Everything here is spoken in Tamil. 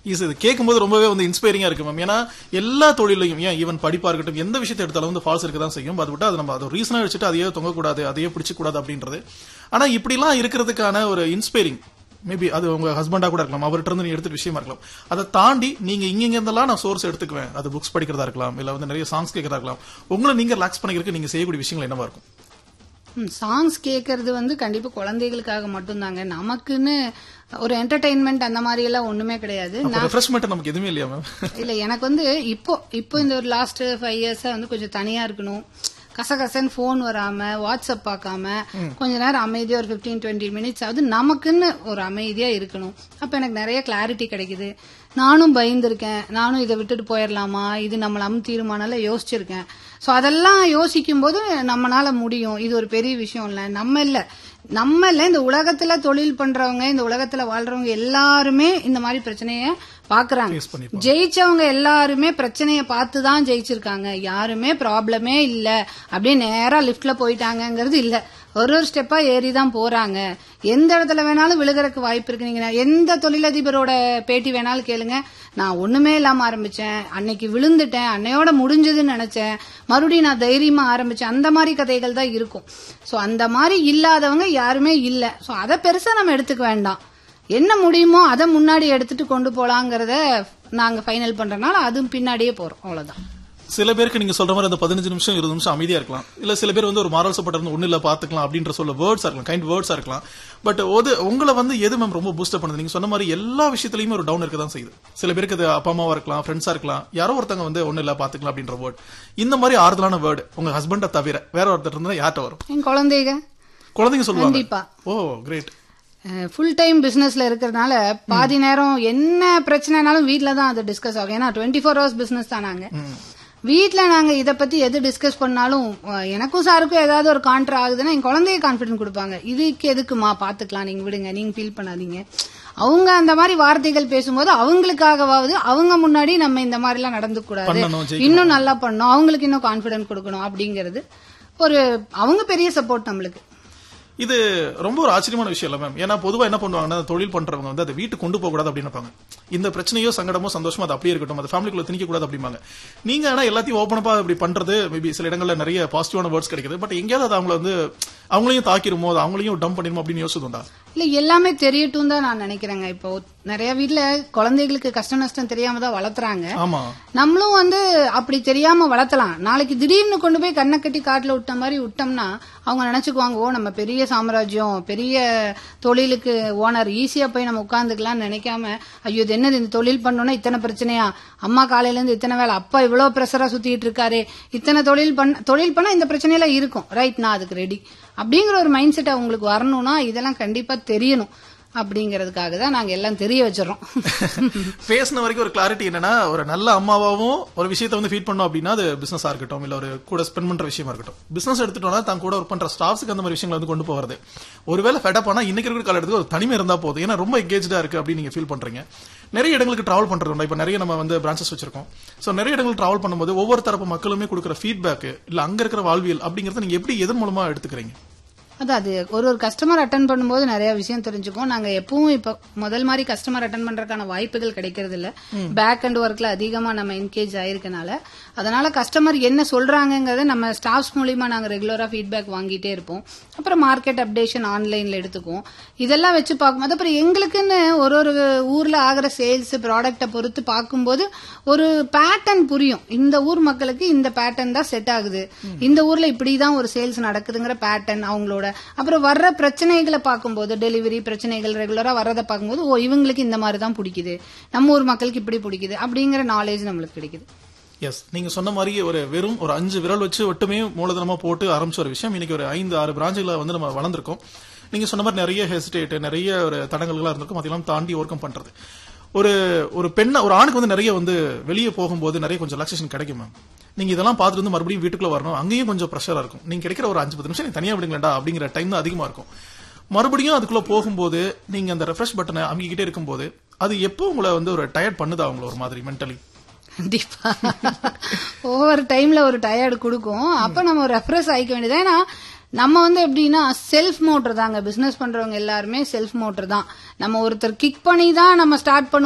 இஸ் இது கேட்கும்போது ரொம்பவே வந்து இன்ஸ்பைரிங்கா இருக்கு மேம் ஏன்னா எல்லா தொழிலையும் ஏன் ஈவன் படிப்பா இருக்கட்டும் எந்த விஷயத்தை எடுத்தாலும் வந்து ஃபால்ஸ் இருக்க தான் செய்யும் அது விட்டு அது நம்ம அதை ரீசனா வச்சுட்டு அதையே தொங்கக்கூடாது அதையே பிடிச்சக்கூடாது அப்படின்றது ஆனா இப்படிலாம் இருக்கிறதுக்கான ஒரு இன்ஸ்பைரிங் மேபி அது உங்க ஹஸ்பண்டா கூட இருக்கலாம் அவர்கிட்ட இருந்து நீ எடுத்துட்டு விஷயமா இருக்கலாம் அதை தாண்டி நீங்க இங்க இங்க இருந்தெல்லாம் நான் சோர்ஸ் எடுத்துக்குவேன் அது புக்ஸ் படிக்கிறதா இருக்கலாம் இல்ல வந்து நிறைய சாங்ஸ் கேட்கறதா இருக்கலாம் உங்களை நீங்க ரிலாக்ஸ் பண்ணிக்கிறதுக்கு நீங்க செய்யக்கூடிய விஷயங்கள் என்னவா இருக்கும் சாங்ஸ் கேட்கறது வந்து கண்டிப்பா குழந்தைகளுக்காக மட்டும்தாங்க நமக்குன்னு ஒரு என்டர்டைன்மெண்ட் அந்த மாதிரி எல்லாம் ஒண்ணுமே கிடையாது ரெஃப்ரெஷ்மெண்ட் நமக்கு எதுவுமே இல்லையா மேம் இல்ல எனக்கு வந்து இப்போ இப்போ இந்த ஒரு லாஸ்ட் ஃபைவ் இயர்ஸா வந்து கொஞ்சம் தனியா இருக்கணும் கசகசன்னு ஃபோன் வராம வாட்ஸ்அப் பார்க்காம கொஞ்ச நேரம் அமைதியா ஒரு 15 டுவெண்ட்டி மினிட்ஸ் ஆகுது நமக்குன்னு ஒரு அமைதியா இருக்கணும் அப்ப எனக்கு நிறைய கிளாரிட்டி கிடைக்குது நானும் பயந்துருக்கேன் நானும் இதை விட்டுட்டு போயிடலாமா இது நம்மள அமுத்தீருமானால யோசிச்சிருக்கேன் சோ அதெல்லாம் யோசிக்கும் போது நம்மனால முடியும் இது ஒரு பெரிய விஷயம் இல்ல நம்ம இல்ல நம்ம இல்ல இந்த உலகத்துல தொழில் பண்றவங்க இந்த உலகத்துல வாழ்றவங்க எல்லாருமே இந்த மாதிரி பிரச்சனைய பாக்குறாங்க Face பண்ணிருப்பாங்க. ஜெயிச்சவங்க எல்லாருமே பிரச்சனைய பார்த்து தான் ஜெயிச்சிருக்காங்க யாருமே ப்ராப்ளமே இல்ல அப்படியே நேரா லிஃப்ட்ல போயிட்டாங்கங்கிறது இல்ல ஒரு ஒரு ஸ்டெப்பா ஏறி தான் போறாங்க எந்த இடத்துல வேணாலும் விழுகிறதுக்கு வாய்ப்பு இருக்கு நீங்க எந்த தொழிலதிபரோட பேட்டி வேணாலும் கேளுங்க நான் ஒண்ணுமே இல்லாம ஆரம்பிச்சேன் அன்னைக்கு விழுந்துட்டேன் அன்னையோட முடிஞ்சதுன்னு நினைச்சேன் மறுபடியும் நான் தைரியமா ஆரம்பிச்சேன் அந்த மாதிரி கதைகள் தான் இருக்கும் சோ அந்த மாதிரி இல்லாதவங்க யாருமே இல்ல சோ அதை பெருசா நம்ம எடுத்துக்க வேண்டாம் என்ன முடியுமோ அதை முன்னாடி எடுத்துட்டு கொண்டு போலாங்கிறத நாங்க ஃபைனல் பண்றதுனால அதுவும் பின்னாடியே போறோம் அவ்வளவுதான் சில பேருக்கு நீங்க சொல்ற மாதிரி அந்த பதினஞ்சு நிமிஷம் இருபது நிமிஷம் அமைதியா இருக்கலாம் இல்ல சில பேர் வந்து ஒரு மாரல் சப்போர்ட் இருந்து ஒண்ணு இல்ல பாத்துக்கலாம் அப்படின்ற சொல்ல வேர்ட்ஸா இருக்கலாம் கைண்ட் வேர்ட்ஸா இருக்கலாம் பட் ஒரு உங்களை வந்து எது மேம் ரொம்ப பூஸ்டப் பண்ணுது நீங்க சொன்ன மாதிரி எல்லா விஷயத்துலயுமே ஒரு டவுன் இருக்க தான் செய்யுது சில பேருக்கு அது அப்பா அம்மாவா இருக்கலாம் ஃப்ரெண்ட்ஸா இருக்கலாம் யாரோ ஒருத்தங்க வந்து ஒண்ணு இல்ல பாத்துக்கலாம் அப்படின்ற வேர்ட் இந்த மாதிரி ஆறுதலான வேர்டு உங்க ஹஸ்பண்ட தவிர வேற ஒருத்தர் இருந்தா யார்கிட்ட வரும் என் குழந்தைங்க குழந்தைங்க சொல்லுவாங்க கண்டிப்பா ஓ கிரேட் ஃபுல் டைம் பிசினஸ்ல இருக்கிறதுனால பாதி நேரம் என்ன பிரச்சனைனாலும் வீட்ல தான் அது டிஸ்கஸ் ஆகும் ஏன்னா டுவெண்ட்டி ஃபோர் ஹவர்ஸ் பிசினஸ் தான் நாங்க வீட்ல நாங்க இத பத்தி எது டிஸ்கஸ் பண்ணாலும் அஹ், எனக்கும் சாருக்கும் ஏதாவது ஒரு கான்ட்ரா ஆகுதுன்னா என் குழந்தைய கான்பிடன்ட் கொடுப்பாங்க இதுக்கு எதுக்குமா பாத்துக்கலாம் நீங்க விடுங்க நீங்க ஃபீல் பண்ணாதீங்க அவங்க அந்த மாதிரி வார்த்தைகள் பேசும்போது அவங்களுக்காகவாவது அவங்க முன்னாடி நம்ம இந்த மாதிரி எல்லாம் நடந்து கூடாது பண்ணணும், ஜெயிக்கணும். இன்னும் நல்லா பண்ணணும் அவங்களுக்கு இன்னும் கான்பிடன்ட் கொடுக்கணும் அப்படிங்கிறது ஒரு அவங்க பெரிய சப்போர்ட் நம்மளுக்கு இது ரொம்ப ஒரு ஆச்சரியமான விஷயம் இல்ல மேம் ஏன்னா பொதுவா என்ன பண்ணுவாங்கன்னா தொழில் பண்றவங்க வந்து அதை வீட்டுக்கு கொண்டு போக கூடாது அப்படின்னு நினைப்பாங்க இந்த பிரச்சனையோ சங்கடமோ சந்தோஷமோ அது அப்படியே இருக்கட்டும் அது ஃபேமிலிக்குள்ள திணிக்க கூடாது அப்படிம்பாங்க நீங்க ஆனா எல்லாத்தையும் ஓப்பனப்பா இப்படி பண்றது மேபி சில இடங்கள்ல நிறைய பாசிட்டிவான வேர்ட்ஸ் கிடைக்குது பட் எங்கேயாவது அது அவங்கள வந்து அவங்களையும் தாக்கிருமோ அது அவங்களையும் டம்ப் பண்ணிருமோ அப்படின்னு யோசிச்சுதுண்டா இல்ல எல்லாமே தெரியட்டும் தான் நான் நினைக்கிறேங்க இப்போ நிறைய வீட்ல குழந்தைகளுக்கு கஷ்ட நஷ்டம் தெரியாம தான் வளர்த்துறாங்க ஆமா நம்மளும் வந்து அப்படி தெரியாம வளர்த்தலாம் நாளைக்கு திடீர்னு கொண்டு போய் கண்ணை கட்டி காட்டுல விட்ட மாதிரி விட்டோம்னா அவங்க நினைச்சுக்குவாங்க ஓ நம்ம பெரிய சாம்ராஜ்யம் பெரிய தொழிலுக்கு ஓனர் ஈஸியா போய் நம்ம உட்கார்ந்துக்கலாம்னு நினைக்காம ஐயோ இது என்னது இந்த தொழில் பண்ணோம்னா இத்தனை பிரச்சனையா அம்மா காலையில இருந்து இத்தனை வேலை அப்பா இவ்வளவு பிரஷரா சுத்திட்டு இருக்காரு இத்தனை தொழில் பண்ண தொழில் பண்ணா இந்த பிரச்சனையெல்லாம் இருக்கும் ரைட் நான் அதுக்கு ரெடி அப்படிங்கிற ஒரு மைண்ட் செட் அவங்களுக்கு வரணும்னா இதெல்லாம் கண்டிப்பா தெரியணும் அப்படிங்கறதுக்காக தான் நாங்க எல்லாம் தெரிய வச்சிடறோம் பேசின வரைக்கும் ஒரு கிளாரிட்டி என்னன்னா ஒரு நல்ல அம்மாவாவும் ஒரு விஷயத்தை வந்து ஃபீட் பண்ணோம் அப்படின்னா அது பிசினஸா இருக்கட்டும் இல்ல ஒரு கூட ஸ்பெண்ட் பண்ற விஷயமா இருக்கட்டும் பிசினஸ் எடுத்துட்டோம்னா தான் கூட ஒர்க் பண்ற ஸ்டாஃப்ஸ்க்கு அந்த மாதிரி விஷயங்களை வந்து கொண்டு போறது ஒருவேளை ஃபெடப் ஆனா இன்னைக்கு இருக்கிற காலத்துக்கு ஒரு தனிமை இருந்தா போதும் ஏன்னா ரொம்ப எங்கேஜா இருக்கு அப்படின்னு நீங்க ஃபீல் பண்றீங்க நிறைய இடங்களுக்கு டிராவல் பண்றது உண்டு இப்ப நிறைய நம்ம வந்து பிரான்ச்சஸ் வச்சிருக்கோம் சோ நிறைய இடங்கள் டிராவல் பண்ணும்போது ஒவ்வொரு தரப்பு மக்களுமே கொடுக்குற ஃபீட்பேக் இல்ல அங்க இருக்கிற வாழ்வியல் அப்படிங்கறத நீங்க எப்படி எதன் மூலமா எடுத்துக்கிறீங்க அதான் அது ஒரு ஒரு கஸ்டமர் அட்டன் பண்ணும்போது நிறைய விஷயம் தெரிஞ்சுக்கும் நாங்க எப்பவும் இப்ப முதல் மாதிரி கஸ்டமர் அட்டன் பண்றதுக்கான வாய்ப்புகள் கிடைக்கிறது இல்ல பேக் அண்ட் ஒர்க்ல அதிகமா நம்ம என்கேஜ் ஆயிருக்கனால அதனால கஸ்டமர் என்ன சொல்றாங்கங்கறத நம்ம ஸ்டாஃப்ஸ் மூலியமா நாங்க ரெகுலரா ஃபீட்பேக் வாங்கிட்டே இருப்போம் அப்புறம் மார்க்கெட் அப்டேஷன் ஆன்லைன்ல எடுத்துக்குவோம் இதெல்லாம் வச்சு பார்க்கும்போது அப்புறம் எங்களுக்குன்னு ஒரு ஒரு ஊர்ல ஆகிற சேல்ஸ் ப்ராடக்ட்டை பொறுத்து பார்க்கும்போது ஒரு பேட்டர்ன் புரியும் இந்த ஊர் மக்களுக்கு இந்த பேட்டர்ன் தான் செட் ஆகுது இந்த ஊர்ல இப்படிதான் ஒரு சேல்ஸ் நடக்குதுங்கிற பேட்டர்ன் அவங்களோட அப்புறம் வர்ற பிரச்சனைகளை பார்க்கும்போது டெலிவரி பிரச்சனைகள் ரெகுலரா வர்றதை பார்க்கும்போது ஓ இவங்களுக்கு இந்த மாதிரி தான் பிடிக்குது நம்ம ஊர் மக்களுக்கு இப்படி பிடிக்குது அப்படிங்கிற நாலேஜ் நம்மளுக்கு கிடைக்குது எஸ் நீங்க சொன்ன மாதிரி ஒரு வெறும் ஒரு அஞ்சு விரல் வச்சு மட்டுமே மூலதனமா போட்டு ஆரம்பிச்ச ஒரு விஷயம் இன்னைக்கு ஒரு ஐந்து ஆறு பிராஞ்சுகளை வந்து நம்ம வளர்ந்துருக்கோம் நீங்க சொன்ன மாதிரி நிறைய ஹெசிடேட் நிறைய ஒரு தடங்கள்லாம் இருந்திருக்கும் அதெல்லாம் தாண்டி ஓவர் கம் பண்றது ஒரு ஒரு பெண்ண ஒரு ஆணுக்கு வந்து நிறைய வந்து வெளியே போகும்போது நிறைய கொஞ்சம் ரிலாக்ஸேஷன் கிடைக்கும் மேம் நீங்க இதெல்லாம் பார்த்துட்டு வந்து மறுபடியும் வீட்டுக்குள்ள வரணும் அங்கேயும் கொஞ்சம் ப்ரெஷரா இருக்கும் நீங்க கிடைக்கிற ஒரு அஞ்சு பத்து நிமிஷம் நீங்க தனியா விடுங்களேன்டா அப்படிங்கிற டைம் தான் அதிகமா இருக்கும் மறுபடியும் அதுக்குள்ள போகும்போது நீங்க அந்த ரெஃப்ரெஷ் பட்டனை அமுக்கிக்கிட்டே இருக்கும்போது அது எப்போ உங்களை வந்து ஒரு டயர்ட் பண்ணுதா அவங்கள ஒரு மாதிரி மென்டலி கண்டிப்பா ஒவ்வொரு டைம்ல ஒரு டயர்டு கொடுக்கும் அப்ப நம்ம ரெஃப்ரெஷ் ஆயிக்க வேண்டியது ஏன்னா நம்ம வந்து எப்படின்னா செல்ஃப் மோட்டர் தாங்க பிசினஸ் பண்றவங்க எல்லாருமே செல்ஃப் மோட்டர் தான் நம்ம ஒருத்தர் கிக் பண்ணி தான் நம்ம ஸ்டார்ட்